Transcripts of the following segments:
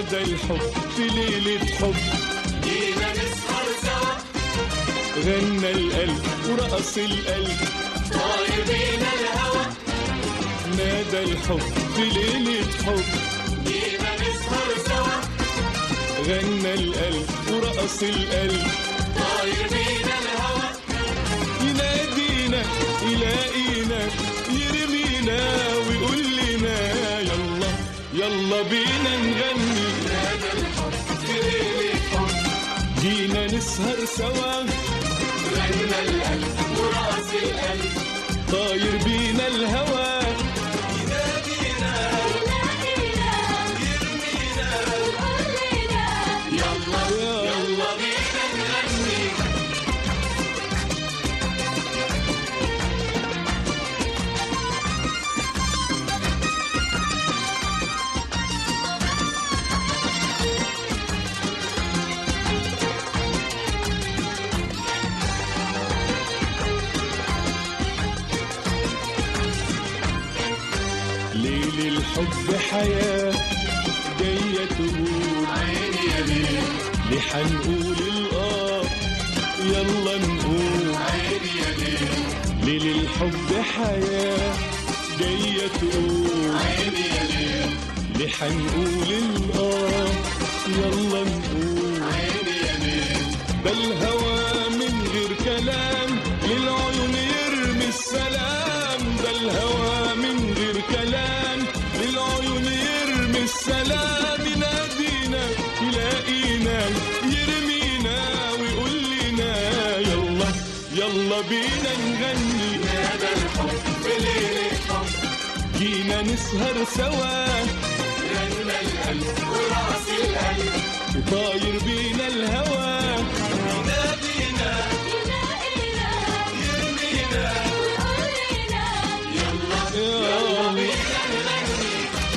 نادى الحب في ليلة حب جينا نسهر سوا غنى القلب ورقص القلب طاير بينا الهوى نادى الحب في ليلة حب جينا نسهر سوا غنى القلب ورقص القلب طاير بينا الهوى ينادينا يلاقينا يرمينا ويقول لنا يلا يلا بينا نغني نادى الحب في ليلة حب جينا نسهر سوا غنى القلب ورقص القلب طاير بينا الهوى ينادينا يرمينا يلا يلا بينا نغني ليل الحب حياة جاية تقول عيني يا ليل ليه حنقول الآه يلا نقول عيني يا ليل ليل الحب حياة جاية تقول عيني يا ليل ليه حنقول الآه يلا نقول عيني يا ليل ده الهوى من غير كلام للعيون يرمي السلام ده الهوى من غير كلام للعيون يرمي السلام ينادينا يلاقينا يرمينا ويقول لنا يلا يلا بينا نغني نادى الحب في ليلة حب جينا نسهر سوا غنى القلب ورقص القلب وطاير بينا الهوى نادينا يرمينا يلا يلا بينا نغني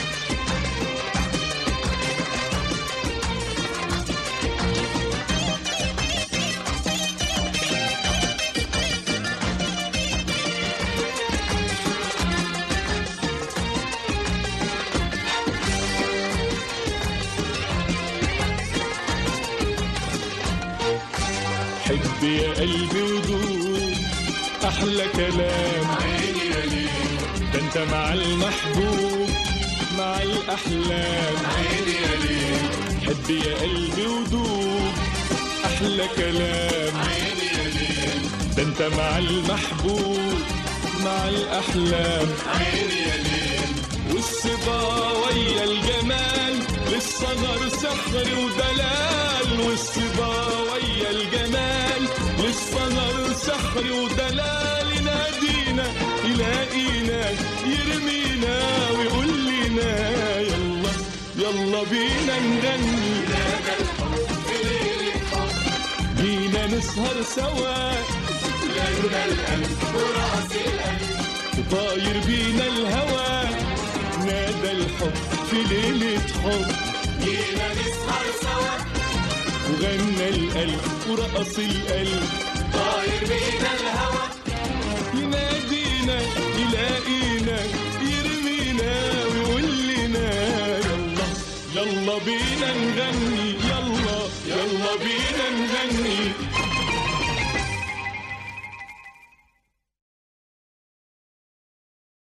حب يا قلبي ودود احلى كلام عيني يا ليل ده انت مع المحبوب مع الاحلام عيني يا ليل حب يا قلبي ودود احلى كلام عيني يا ليل ده انت مع المحبوب مع الاحلام عيني يا ليل والصبا ويا الجمال للصغر سحر ودلال والصبا ويا الجمال للصغر سحر ودلال ينادينا يلاقينا يرمينا ويقول لنا يلا يلا بينا نغني نادى الحب في ليلة حب بينا نسهر سوا غنى القلب ورقص القلب وطاير بينا الهوى نادى الحب في ليلة حب جينا نسهر سوا وغنى القلب ورقص القلب طاير بينا الهوى ينادينا يلاقينا يرمينا ويقول لنا يلا يلا بينا نغني يلا يلا بينا نغني